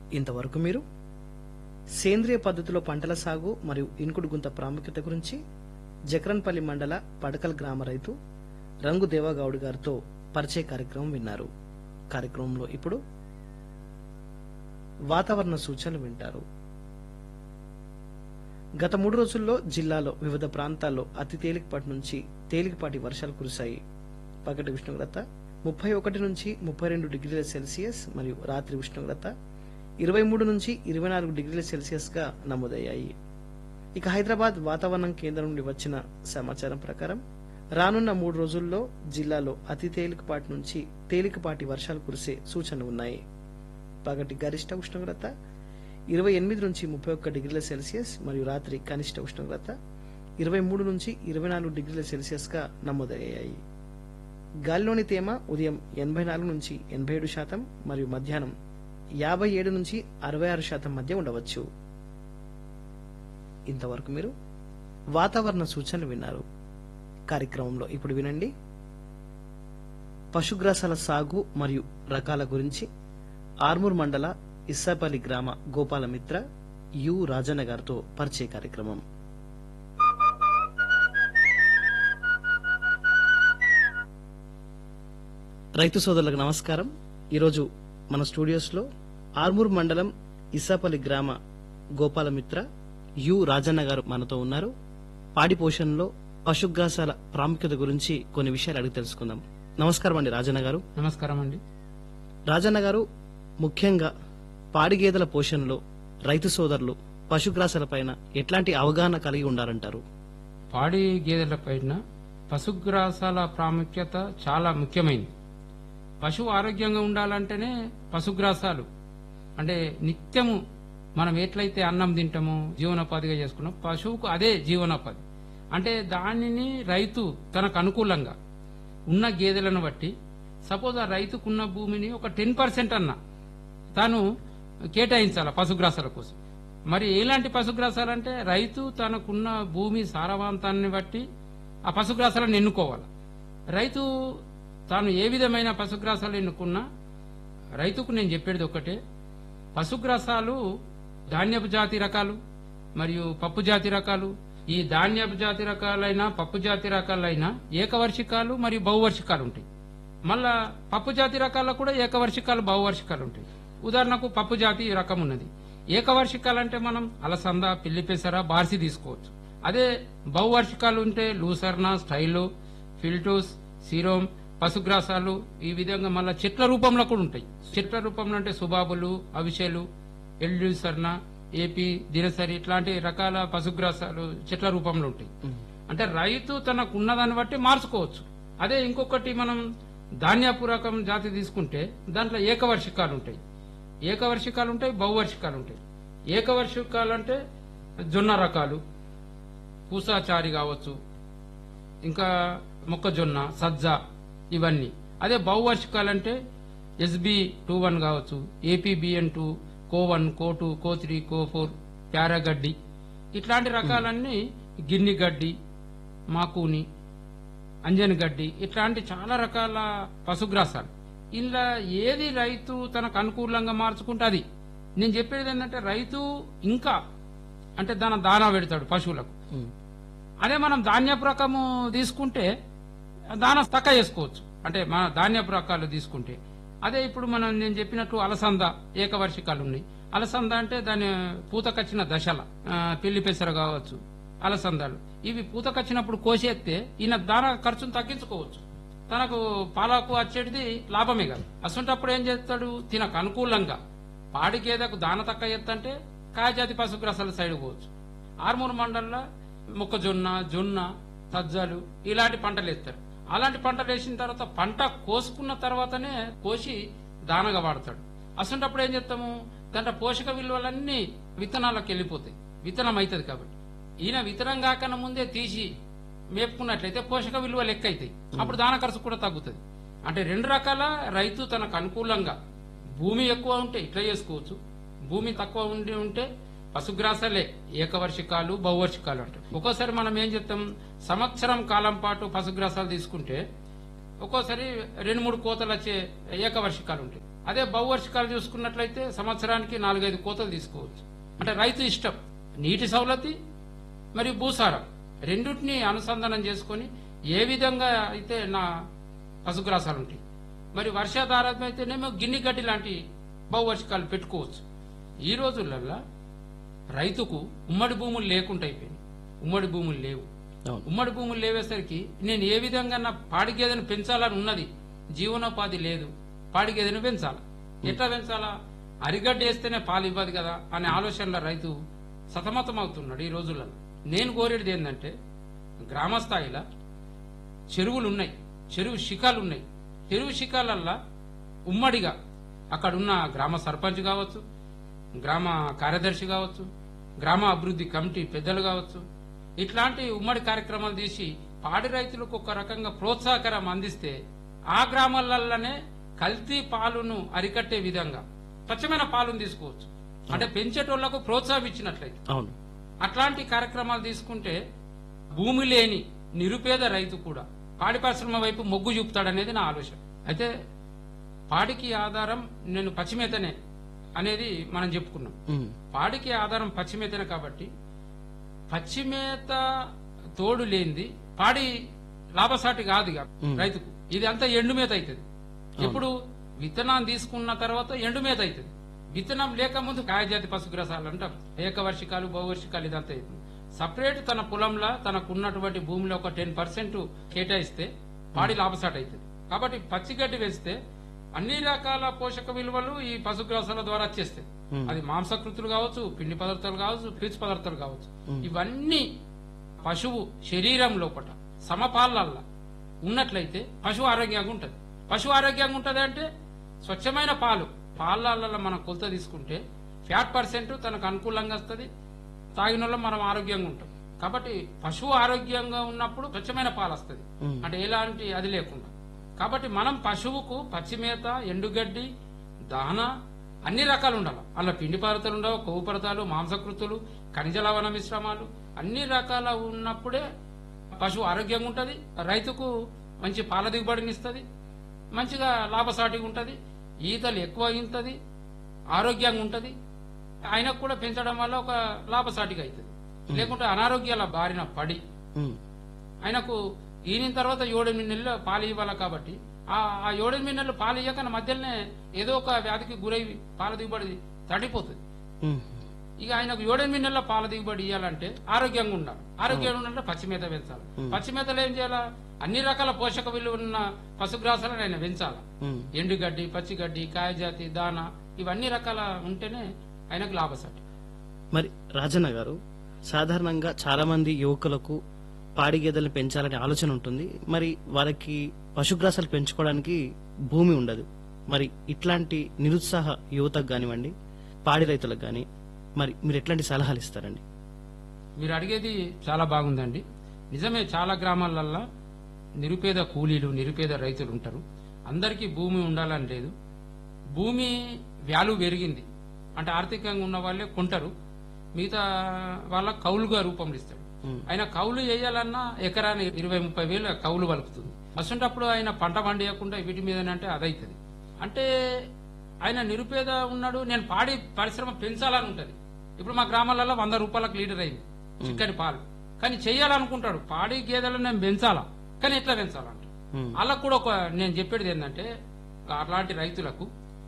ఇంతవరకు మీరు సేంద్రియ పద్ధతిలో పంటల సాగు మరియు ఇనుకుడు గుంత ప్రాముఖ్యత గురించి జక్రన్పల్లి మండల పడకల్ గ్రామ రైతు రంగు దేవగౌడ్ గారితో పరిచయ కార్యక్రమం విన్నారు కార్యక్రమంలో ఇప్పుడు వాతావరణ సూచనలు వింటారు గత మూడు రోజుల్లో జిల్లాలో వివిధ ప్రాంతాల్లో అతి తేలికపాటి నుంచి తేలికపాటి వర్షాలు కురిశాయి పగటి ఉష్ణోగ్రత ముప్పై ఒకటి నుంచి ముప్పై రెండు డిగ్రీల సెల్సియస్ మరియు రాత్రి ఉష్ణోగ్రత ఇరవై మూడు నుంచి ఇరవై నాలుగు డిగ్రీల సెల్సియస్ గా నమోదయ్యాయి ఇక హైదరాబాద్ వాతావరణం కేంద్రం నుండి వచ్చిన సమాచారం ప్రకారం రానున్న మూడు రోజుల్లో జిల్లాలో అతి తేలికపాటి నుంచి తేలికపాటి వర్షాలు కురిసే సూచనలు ఉన్నాయి పగటి గరిష్ట ఉష్ణోగ్రత ఇరవై ఎనిమిది నుంచి ముప్పై ఒక్క డిగ్రీల సెల్సియస్ మరియు రాత్రి కనిష్ట ఉష్ణోగ్రత ఇరవై మూడు నుంచి ఇరవై నాలుగు డిగ్రీల సెల్సియస్ గా నమోదయ్యాయి గాలిలోని తేమ ఉదయం ఎనభై నాలుగు నుంచి ఎనభై ఏడు శాతం మరియు మధ్యాహ్నం యాభై ఏడు నుంచి అరవై ఆరు శాతం మధ్య ఉండవచ్చు ఇంతవరకు మీరు వాతావరణ సూచనలు విన్నారు కార్యక్రమంలో ఇప్పుడు వినండి పశుగ్రాసాల సాగు మరియు రకాల గురించి ఆర్మూర్ మండల ఇస్సాపల్లి గ్రామ గోపాలమిత్ర యు రాజన్న గారితో పరిచయ కార్యక్రమం రైతు సోదరులకు నమస్కారం ఈరోజు మన స్టూడియోస్ లో ఆర్మూర్ మండలం ఇస్సాపల్లి గ్రామ గోపాలమిత్ర యు రాజన్న గారు మనతో ఉన్నారు పాడి పోషణలో పశుగ్రాసాల ప్రాముఖ్యత గురించి కొన్ని విషయాలు అడిగి తెలుసుకుందాం నమస్కారం అండి రాజన్న గారు నమస్కారం అండి రాజన్న గారు ముఖ్యంగా పాడి గేదెల పోషణలో రైతు సోదరులు పశుగ్రాసాల పైన ఎట్లాంటి అవగాహన కలిగి ఉండాలంటారు పాడి గేదెల పైన పశుగ్రాసాల ప్రాముఖ్యత చాలా ముఖ్యమైనది పశువు ఆరోగ్యంగా ఉండాలంటేనే పశుగ్రాసాలు అంటే నిత్యము మనం ఎట్లయితే అన్నం తింటామో జీవనోపాధిగా చేసుకున్నాం పశువుకు అదే జీవనోపాధి అంటే దానిని రైతు తనకు అనుకూలంగా ఉన్న గేదెలను బట్టి సపోజ్ ఆ రైతుకున్న భూమిని ఒక టెన్ పర్సెంట్ అన్న తాను కేటాయించాలి పశుగ్రాసాల కోసం మరి ఎలాంటి పశుగ్రాసాలు అంటే రైతు తనకున్న భూమి సారవంతాన్ని బట్టి ఆ పశుగ్రాసాలను ఎన్నుకోవాలి రైతు తాను ఏ విధమైన పశుగ్రాసాలు ఎన్నుకున్నా రైతుకు నేను చెప్పేది ఒకటే పశుగ్రాసాలు ధాన్యపు జాతి రకాలు మరియు పప్పు జాతి రకాలు ఈ ధాన్యపు జాతి రకాలైన పప్పు జాతి రకాలైన ఏకవర్షికాలు మరియు బహువర్షికాలు ఉంటాయి మళ్ళా పప్పు జాతి రకాల్లో కూడా ఏకవర్షికాలు బహువర్షికాలు ఉంటాయి ఉదాహరణకు పప్పు జాతి రకం ఉన్నది ఏకవర్షికాలు అంటే మనం అలసంద పిల్లి పెసర బార్సి తీసుకోవచ్చు అదే బహువర్షికాలు ఉంటే లూసర్న స్టైలో ఫిల్టోస్ సిరోమ్ పశుగ్రాసాలు ఈ విధంగా మళ్ళా చెట్ల రూపంలో కూడా ఉంటాయి చెట్ల రూపంలో అంటే సుబాబులు అవిషేలు ఎల్డ్యూసర్న ఏపీ దినసరి ఇట్లాంటి రకాల పశుగ్రాసాలు చెట్ల రూపంలో ఉంటాయి అంటే రైతు తనకు ఉన్నదాన్ని బట్టి మార్చుకోవచ్చు అదే ఇంకొకటి మనం ధాన్యపు రకం జాతి తీసుకుంటే దాంట్లో ఏకవర్షికాలు ఉంటాయి ఏకవర్షికాలు ఉంటాయి బహువర్షికాలు ఉంటాయి ఏకవర్షికాలు అంటే జొన్న రకాలు పూసాచారి కావచ్చు ఇంకా మొక్కజొన్న సజ్జ ఇవన్నీ అదే బహువర్షికాలు అంటే ఎస్బి టూ వన్ కావచ్చు APBN two CO one CO two CO three CO four ప్యారాగడ్డి ఇట్లాంటి రకాలన్నీ గిన్ని గడ్డి మాకూని అంజన్ గడ్డి ఇట్లాంటి చాలా రకాల పశుగ్రాసాలు ఇలా ఏది రైతు తనకు అనుకూలంగా మార్చుకుంటే అది నేను చెప్పేది ఏంటంటే రైతు ఇంకా అంటే దాన దానా పెడతాడు పశువులకు అదే మనం ధాన్యపు రకము తీసుకుంటే దానా తక్కువ చేసుకోవచ్చు అంటే మన ధాన్యపు రకాలు తీసుకుంటే అదే ఇప్పుడు మనం నేను చెప్పినట్టు అలసంద ఏకవర్షికాలు ఉన్నాయి అలసంద అంటే దాని పూతకచ్చిన దశల ఆ, పిల్లి పెసర కావచ్చు అలసందాలు ఇవి పూతకచ్చినప్పుడు కోసేస్తే ఈయన దాన ఖర్చును తగ్గించుకోవచ్చు తనకు పాలకు వచ్చేటిది లాభమే కాదు అసంటప్పుడు ఏం చేస్తాడు తినకు అనుకూలంగా పాడి గేదెకు దాన తక్కువ ఎత్తంటే కాయజాతి పశుగ్రాసాల సైడ్ పోవచ్చు ఆర్మూర్ మండలంలో మొక్కజొన్న జొన్న సజ్జలు ఇలాంటి పంటలు వేస్తారు అలాంటి పంటలు వేసిన తర్వాత పంట కోసుకున్న తర్వాతనే కోసి దానగా వాడతాడు అసంటప్పుడు ఏం చేస్తాము దాంట్లో పోషక విలువలన్నీ విత్తనాలకు వెళ్ళిపోతాయి విత్తనం అవుతుంది కాబట్టి ఈయన విత్తనం కాకన్నా ముందే తీసి మేపుకున్నట్లయితే పోషక విలువలు ఎక్కువ అవుతాయి అప్పుడు దాన ఖర్చు కూడా తగ్గుతుంది అంటే రెండు రకాల రైతు తనకు అనుకూలంగా భూమి ఎక్కువ ఉంటే ఇట్లా చేసుకోవచ్చు భూమి తక్కువ ఉండి ఉంటే పశుగ్రాసాలే ఏకవర్షికాలు బహువర్షికాలు అంటారు ఒక్కోసారి మనం ఏం చెప్తాం సంవత్సరం కాలం పాటు పశుగ్రాసాలు తీసుకుంటే ఒక్కోసారి రెండు మూడు కోతలు వచ్చే ఏకవర్షికాలు ఉంటాయి అదే బహువర్షికాలు చూసుకున్నట్లయితే సంవత్సరానికి నాలుగైదు కోతలు తీసుకోవచ్చు అంటే రైతు ఇష్టం నీటి సౌలతి మరియు భూసారం రెండింటిని అనుసంధానం చేసుకొని ఏ విధంగా అయితే నా పశుగ్రాసాలు ఉంటాయి మరి వర్షాధారం అయితేనేమో గిన్నె గడ్డి లాంటి బహువర్షికాలు పెట్టుకోవచ్చు ఈ రోజులల్లో రైతుకు ఉమ్మడి భూములు లేకుండా అయిపోయినాయి ఉమ్మడి భూములు లేవు అవును ఉమ్మడి భూములు లేవేసరికి నేను ఏ విధంగా నా పాడి గేదెను పెంచాలని ఉన్నది జీవనోపాధి లేదు పాడి గేదెను పెంచాలా ఎట్లా పెంచాలా అరిగడ్డ వేస్తేనే పాలు ఇవ్వదు కదా అనే ఆలోచనలో రైతు సతమతం అవుతున్నాడు ఈ రోజులలో నేను కోరేది ఏంటంటే గ్రామ స్థాయిలో చెరువులు ఉన్నాయి చెరువు శిఖాలు ఉన్నాయి చెరువు శిఖాలల్లా ఉమ్మడిగా అక్కడున్న గ్రామ సర్పంచ్ కావచ్చు గ్రామ కార్యదర్శి కావచ్చు గ్రామ అభివృద్ధి కమిటీ పెద్దలు కావచ్చు ఇట్లాంటి ఉమ్మడి కార్యక్రమాలు తీసి పాడి రైతులకు ఒక రకంగా ప్రోత్సాహకరం అందిస్తే ఆ గ్రామాలలోనే కల్తీ పాలును అరికట్టే విధంగా స్వచ్ఛమైన పాలును తీసుకోవచ్చు అంటే పెంచేటోళ్లకు ప్రోత్సాహం ఇచ్చినట్లయితే అవును అట్లాంటి కార్యక్రమాలు తీసుకుంటే భూమి లేని నిరుపేద రైతు కూడా పాడి పరిశ్రమ వైపు మొగ్గు చూపుతాడనేది నా ఆలోచన అయితే పాడికి ఆధారం నేను పచ్చిమేతనే అనేది మనం చెప్పుకున్నాం ఉమ్, పాడికి ఆధారం పచ్చిమేతనే కాబట్టి పచ్చిమేత తోడు లేనిది పాడి లాభసాటి కాదు ఇక మ్. రైతుకు ఇది అంతా ఎండుమేత అవుతుంది ఇప్పుడు విత్తనాన్ని తీసుకున్న తర్వాత ఎండుమేత అవుతుంది విత్తనం లేక ముందు కాయజాతి పశుగ్రసాలు అంటాం ఏకవర్షికాలు బహువర్షికాలు ఇదంతా అవుతుంది సపరేట్ తన పొలంలో తనకున్నటువంటి భూమిలో ఒక టెన్ పర్సెంట్ కేటాయిస్తే పాడి లాభసాటి అవుతుంది కాబట్టి పచ్చిగడ్డి వేస్తే అన్ని రకాల పోషక విలువలు ఈ పశుగ్రాసాల ద్వారా వచ్చేస్తాయి మ్. అది మాంసకృతులు కావచ్చు పిండి పదార్థాలు కావచ్చు పీచు పదార్థాలు కావచ్చు ఇవన్నీ పశువు శరీరం లోపట సమపాలల్లా ఉన్నట్లయితే పశువు ఆరోగ్యంగా ఉంటది పశువు ఆరోగ్యంగా ఉంటది అంటే స్వచ్ఛమైన పాలు పాలల్లో మనం కొలత తీసుకుంటే ఫ్యాట్ పర్సెంట్ తనకు అనుకూలంగా వస్తుంది తాగిన వాళ్ళం మనం ఆరోగ్యంగా ఉంటాం కాబట్టి పశువు ఆరోగ్యంగా ఉన్నప్పుడు స్వచ్ఛమైన పాలు వస్తుంది మ్. అంటే ఎలాంటి అది లేకుండా కాబట్టి మనం పశువుకు పచ్చిమేత ఎండుగడ్డి దాన అన్ని రకాలు ఉండాలి అలా పిండి పదార్థాలు ఉండవు కొవ్వు పదార్థాలు మాంసకృతులు ఖనిజ లవణ మిశ్రమాలు అన్ని రకాల ఉన్నప్పుడే పశువు ఆరోగ్యంగా ఉంటది రైతుకు మంచి పాల దిగుబడిని ఇస్తుంది మంచిగా లాభసాటిగా ఉంటది ఈతలు ఎక్కువ ఇంతది ఆరోగ్యంగా ఉంటది ఆయనకు కూడా పెంచడం వల్ల ఒక లాభసాటిగా అవుతుంది లేకుంటే అనారోగ్యాల బారిన పడి ఉమ్, ఆయనకు ఈనిన తర్వాత ఏడెనిమిది నెలలు పాలు ఇవ్వాలి కాబట్టి ఆ ఆ ఏడెనిమిది నెలలు పాలు ఇయ్యక మధ్యలోనే ఏదో ఒక వ్యాధికి గురై పాల దిగుబడి తడిపోతుంది ఉమ్, ఇక ఆయనకు ఏడెనిమిది నెలల పాల దిగుబడి ఇవ్వాలంటే ఆరోగ్యంగా ఉండాలి ఆరోగ్యంగా ఉండాలంటే పచ్చిమేత పెంచాలి పచ్చిమేతలు ఏం చేయాలా అన్ని రకాల పోషక విలువ ఉన్న పశుగ్రాసాలను ఆయన పెంచాలి ఉమ్. ఎండుగడ్డి పచ్చిగడ్డి కాయజాతి దాన ఇవన్నీ రకాల ఉంటేనే ఆయనకు లాభసాటి మరి రాజన్న గారు సాధారణంగా చాలా మంది యువకులకు పాడి గేదెలను పెంచాలనే ఆలోచన ఉంటుంది మరి వారికి పశుగ్రాసాలు పెంచుకోవడానికి భూమి ఉండదు మరి ఇట్లాంటి నిరుత్సాహ యువతకు కానివ్వండి పాడి రైతులకు గాని మరి మీరు ఎట్లాంటి సలహాలు ఇస్తారండి మీరు అడిగేది చాలా బాగుందండి నిజమే చాలా గ్రామాలల్లో నిరుపేద కూలీలు నిరుపేద రైతులు ఉంటారు అందరికీ భూమి ఉండాలని లేదు భూమి వాల్యూ పెరిగింది అంటే ఆర్థికంగా ఉన్న వాళ్ళే కొంటారు మిగతా వాళ్ళ కౌలుగా రూపంలో ఇస్తాడు ఉమ్, ఆయన కౌలు చేయాలన్నా ఎకరాని ఇరవై ముప్పై వేలు కౌలు పలుకుతుంది అసంటప్పుడు ఆయన పంట పండియకుండా వీటి మీద అంటే అదైతుంది అంటే ఆయన నిరుపేద ఉన్నాడు నేను పాడి పరిశ్రమ పెంచాలని ఉంటది ఇప్పుడు మా గ్రామాలలో వంద రూపాయలకు లీటర్ అయింది చిక్కని పాలు కానీ చేయాలనుకుంటాడు పాడి గేదెలను నేను పెంచాలా కానీ ఎట్లా పెంచాలంట ఉమ్, వాళ్ళకు కూడా ఒక నేను చెప్పేది ఏంటంటే అలాంటి రైతులకు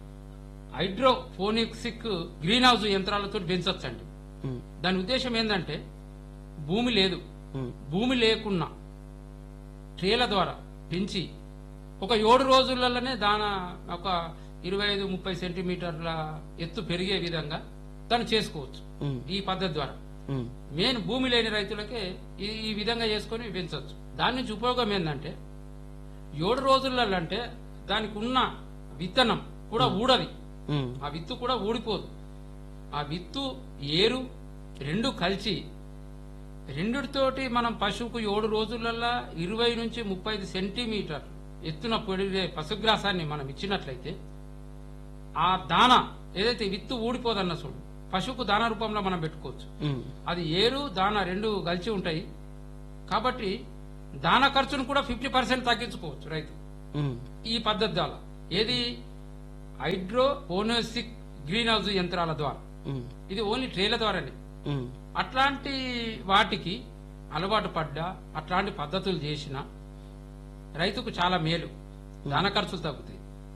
హైడ్రోఫోనిక్సిక్ గ్రీన్ హౌస్ యంత్రాలతో పెంచొచ్చండి ఉమ్, దాని ఉద్దేశం ఏంటంటే భూమి లేదు ఉమ్, భూమి లేకున్నా ట్రేల ద్వారా పెంచి ఒక ఏడు రోజులలోనే దాన ఒక ఇరవై ఐదు ముప్పై సెంటీమీటర్ల ఎత్తు పెరిగే విధంగా దాన్ని చేసుకోవచ్చు ఉమ్, ఈ పద్ధతి ద్వారా ఉమ్, మెయిన్ భూమి లేని రైతులకే ఈ ఈ విధంగా చేసుకొని పెంచవచ్చు దాని నుంచి ఉపయోగం ఏంటంటే ఏడు రోజులలో అంటే దానికి ఉన్న విత్తనం కూడా ఊడది ఉమ్, ఆ విత్తు కూడా ఊడిపోదు ఆ విత్తు ఏరు రెండు కలిసి రెండిటితోటి మనం పశువుకు ఏడు రోజులల్లా ఇరవై నుంచి ముప్పై ఐదు సెంటీమీటర్ ఎత్తున పొడిగే పశుగ్రాసాన్ని మనం ఇచ్చినట్లయితే ఆ దాన ఏదైతే విత్తు ఊడిపోదన్న చూడు పశువుకు దాన రూపంలో మనం పెట్టుకోవచ్చు ఉమ్, అది ఏరు దాన రెండు కలిసి ఉంటాయి కాబట్టి దాన ఖర్చును కూడా ఫిఫ్టీ పర్సెంట్ తగ్గించుకోవచ్చు రైతు ఉమ్, ఈ పద్ధతి ద్వారా ఏది హైడ్రోపోనోసిక్ గ్రీన్ హౌస్ యంత్రాల ద్వారా ఉమ్, ఇది ఓన్లీ ట్రేల ద్వారానే ఉమ్, అట్లాంటి వాటికి అలవాటు పడ్డా అట్లాంటి పద్ధతులు చేసిన రైతుకు చాలా మేలు దాన ఖర్చులు తగ్గుతాయి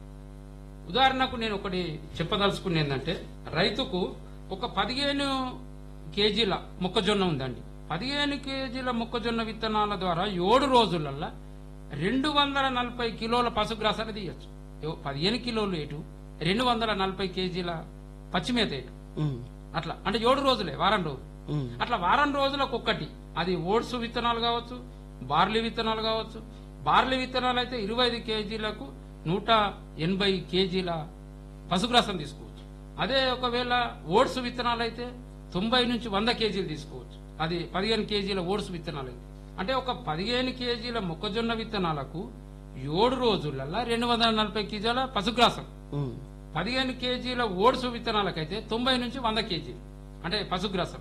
ఉదాహరణకు నేను ఒకటి చెప్పదలుచుకున్న ఏంటంటే రైతుకు ఒక పదిహేను కేజీల మొక్కజొన్న ఉందండి పదిహేను కేజీల మొక్కజొన్న విత్తనాల ద్వారా ఏడు రోజులల్లా రెండు వందల నలభై కిలోల పశుగ్రాసాన్ని తీయచ్చు ఏ- పదిహేను కిలోలు ఏటు రెండు వందల నలభై కేజీల పచ్చిమేత ఏటు ఉమ్, అట్లా అంటే ఏడు రోజులే వారం రోజులు ఉమ్, అట్లా వారం రోజులకు ఒక్కటి అది ఓట్స్ విత్తనాలు కావచ్చు బార్లీ విత్తనాలు కావచ్చు బార్లీ విత్తనాలు అయితే ఇరవై ఐదు కేజీలకు నూట ఎనభై కేజీల పశుగ్రాసం తీసుకోవచ్చు అదే ఒకవేళ ఓట్స్ విత్తనాలు అయితే తొంభై నుంచి వంద కేజీలు తీసుకోవచ్చు అది పదిహేను కేజీల ఓట్స్ విత్తనాలు అయితే అంటే ఒక పదిహేను కేజీల మొక్కజొన్న విత్తనాలకు ఏడు రోజులల్లా రెండు వందల నలభై కేజీల పశుగ్రాసం ఉమ్, పదిహేను కేజీల ఓట్స్ విత్తనాలకైతే తొంభై నుంచి వంద కేజీలు అంటే పశుగ్రాసం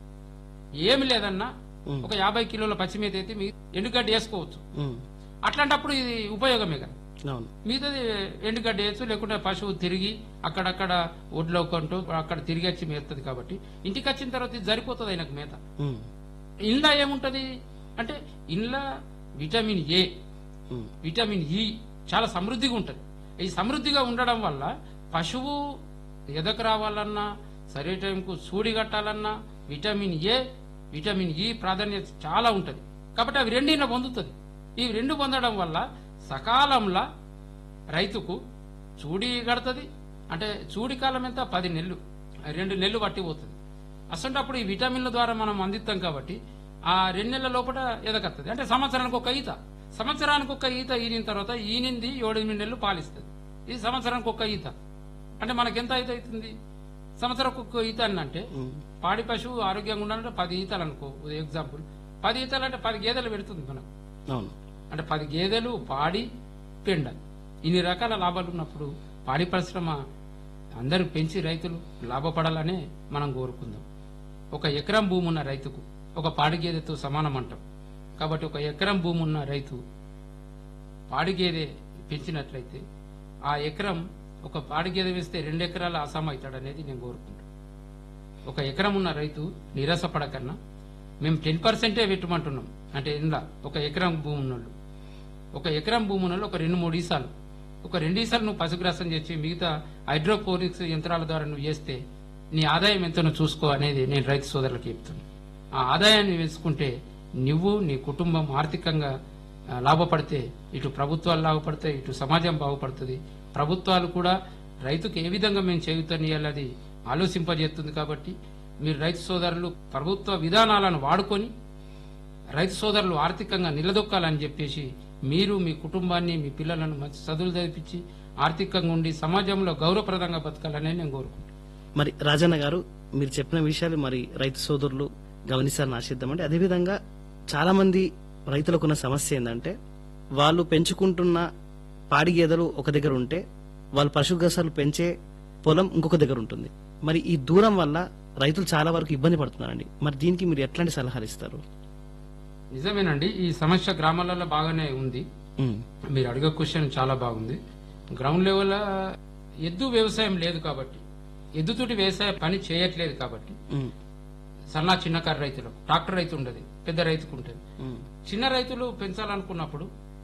ఏమి లేదన్నా ఉమ్, ఒక యాభై కిలోల పచ్చిమీద అయితే మీ ఎండుగడ్డి వేసుకోవచ్చు ఉమ్, అట్లాంటప్పుడు ఇది ఉపయోగమే కదా అవును మిగతాది ఎండుగడ్డి వేయచ్చు లేకుంటే పశువు తిరిగి అక్కడక్కడ ఒడ్లో కొంటూ అక్కడ తిరిగి వచ్చి మేస్తుంది కాబట్టి ఇంటికి వచ్చిన తర్వాత ఇది సరిపోతుంది ఆయనకు మేత ఉమ్, ఇంట్లో ఏముంటది అంటే ఇంట్లో vitamin A um, vitamin E చాలా సమృద్ధిగా ఉంటుంది ఈ సమృద్ధిగా ఉండడం వల్ల పశువు ఎదకు రావాలన్నా సరే టైంకు సూడి కట్టాలన్నా విటమిన్ ఏ విటమిన్ ఇ ప్రాధాన్యత చాలా ఉంటుంది కాబట్టి అవి రెండిన పొందుతుంది ఈ రెండు పొందడం వల్ల సకాలంలో రైతుకు చూడి కడుతుంది అంటే చూడి కాలం ఎంత పది నెలలు రెండు నెలలు పట్టి పోతుంది అసంటప్పుడు ఈ విటమిన్ల ద్వారా మనం అందిస్తాం కాబట్టి ఆ రెండు నెలల లోపల ఎదగత్తది అంటే సంవత్సరానికి ఒక ఈత సంవత్సరానికి ఒక ఈత ఈనిన తర్వాత ఈనింది ఏడెనిమిది నెలలు పాలిస్తుంది ఇది సంవత్సరానికి ఒక ఈత అంటే మనకి ఎంత ఈత అవుతుంది సంవత్సరం ఒక్క ఈత అని అంటే ఉమ్, పాడి పశువు ఆరోగ్యంగా ఉండాలంటే పది ఈతలు అనుకో ఎగ్జాంపుల్ పది ఈతలు అంటే పది గేదెలు పెడుతుంది మనకు అవును అంటే పది గేదెలు పాడి పెండ ఇన్ని రకాల లాభాలు ఉన్నప్పుడు పాడి పరిశ్రమ అందరూ పెంచి రైతులు లాభపడాలనే మనం కోరుకుందాం ఒక ఎకరం భూమి ఉన్న రైతుకు ఒక పాడి గేదెతో సమానం అంటాం కాబట్టి ఒక ఎకరం భూమి ఉన్న రైతు పాడి గేదె పెంచినట్లయితే ఆ ఎకరం ఒక పాడి గేదె వేస్తే రెండు ఎకరాల అసాం అవుతాడనేది నేను కోరుకుంటాను ఒక ఎకరం ఉన్న రైతు నిరాశపడకన్నా మేము టెన్ పర్సెంటే పెట్టమంటున్నాం అంటే ఇందా ఒక ఎకరం భూమి ఉన్నోళ్ళు ఒక ఎకరం భూమి ఉన్నోళ్ళు ఒక రెండు మూడు ఈసాలు ఒక రెండు ఈసాలు నువ్వు పశుగ్రాసం చేసి మిగతా హైడ్రోపోనిక్స్ యంత్రాల ద్వారా నువ్వు చేస్తే నీ ఆదాయం ఎంతనో చూసుకో అనేది నేను రైతు సోదరులకు చెప్తున్నాను ఆ ఆదాయాన్ని వేసుకుంటే నువ్వు నీ కుటుంబం ఆర్థికంగా ఆ, లాభపడితే ఇటు ప్రభుత్వాలు లాభపడతాయి ఇటు సమాజం బాగుపడుతుంది ప్రభుత్వాలు కూడా రైతుకు ఏ విధంగా మేము చేయుతనియాలది ఆలోచింపజేస్తుంది కాబట్టి మీరు రైతు సోదరులు ప్రభుత్వ విధానాలను వాడుకొని రైతు సోదరులు ఆర్థికంగా నిలదొక్కాలని చెప్పేసి మీరు మీ కుటుంబాన్ని మీ పిల్లలను మంచి చదువులు చదివించి ఆర్థికంగా ఉండి సమాజంలో గౌరవప్రదంగా బతకాలని నేను కోరుకుంటున్నాను మరి రాజన్న గారు మీరు చెప్పిన విషయాలు మరి రైతు సోదరులు గమనిస్తారని ఆశిద్దామండి అదేవిధంగా చాలా మంది రైతులకున్న సమస్య ఏంటంటే వాళ్ళు పెంచుకుంటున్న పాడి గేదెలు ఒక దగ్గర ఉంటే వాళ్ళు పశుగ్రాసాలు పెంచే పొలం ఇంకొక దగ్గర ఉంటుంది మరి ఈ దూరం వల్ల రైతులు చాలా వరకు ఇబ్బంది పడుతున్నారండి మరి దీనికి మీరు ఎట్లాంటి సలహాలు ఇస్తారు నిజమేనండి ఈ సమస్య గ్రామాలలో బాగానే ఉంది ఉమ్, మీరు అడిగే క్వశ్చన్ చాలా బాగుంది గ్రౌండ్ లెవెల్ ఎద్దు వ్యవసాయం లేదు కాబట్టి ఎద్దుతోటి వ్యవసాయ పని చేయట్లేదు కాబట్టి ఉమ్, సన్న చిన్నకారు రైతులకు ట్రాక్టర్ రైతు ఉండదు పెద్ద రైతుకు ఉంటుంది ఉమ్, చిన్న రైతులు పెంచాలనుకున్నప్పుడు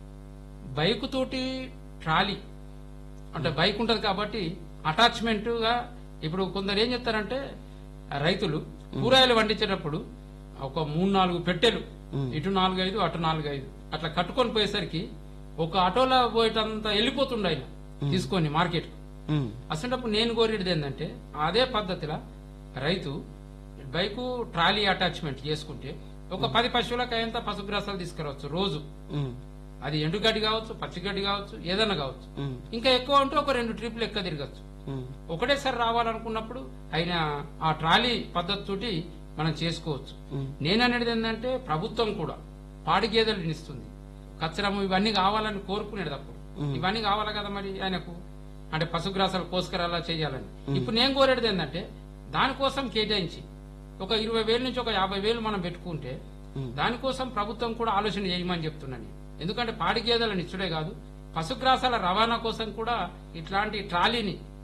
బైక్ తోటి ట్రాలీ అంటే బైక్ ఉంటది కాబట్టి అటాచ్మెంట్ గా ఇప్పుడు కొందరు ఏం చెప్తారంటే ఆ రైతులు కూరగాయలు పండించేటప్పుడు ఒక మూడు నాలుగు పెట్టెలు ఉమ్. ఇటు నాలుగైదు అటు నాలుగైదు అట్లా కట్టుకొని పోయేసరికి ఒక ఆటోలో పోయేటంత వెళ్ళిపోతుండే ఆయన తీసుకొని మార్కెట్ ఉమ్, అసలు నేను కోరేది ఏంటంటే అదే పద్ధతిలో రైతు బైకు ట్రాలీ అటాచ్మెంట్ చేసుకుంటే ఒక పది పశువులకు అయ్యేంత పశుగ్రాసాలు తీసుకురావచ్చు రోజు ఉమ్, అది ఎండుగడ్డి కావచ్చు పచ్చిగడ్డి కావచ్చు ఏదైనా కావచ్చు ఉమ్, ఇంకా ఎక్కువ ఉంటే ఒక రెండు ట్రిప్లు ఎక్కువ తిరగచ్చు ఉమ్, ఒకటేసారి రావాలనుకున్నప్పుడు ఆయన ఆ ట్రాలీ పద్ధతి తోటి మనం చేసుకోవచ్చు ఉమ్, నేననేది ఏంటంటే ప్రభుత్వం కూడా పాడి గేదెలు ఇస్తుంది కచ్చరము ఇవన్నీ కావాలని కోరుకునేది అప్పుడు మ్మ్. ఇవన్నీ కావాలి కదా మరి ఆయనకు అంటే పశుగ్రాసాలు కోసుకరాలా చేయాలని ఇప్పుడు నేను కోరేది ఏంటంటే దానికోసం కేటాయించి ఒక ఇరవై వేల నుంచి ఒక యాభై వేలు మనం పెట్టుకుంటే మ్మ్. దానికోసం ప్రభుత్వం కూడా ఆలోచన చేయమని చెప్తున్నాను ఎందుకంటే పాడి గేదెలను ఇచ్చుడే కాదు పశుగ్రాసాల రవాణా కోసం కూడా ఇట్లాంటి ట్రాలీని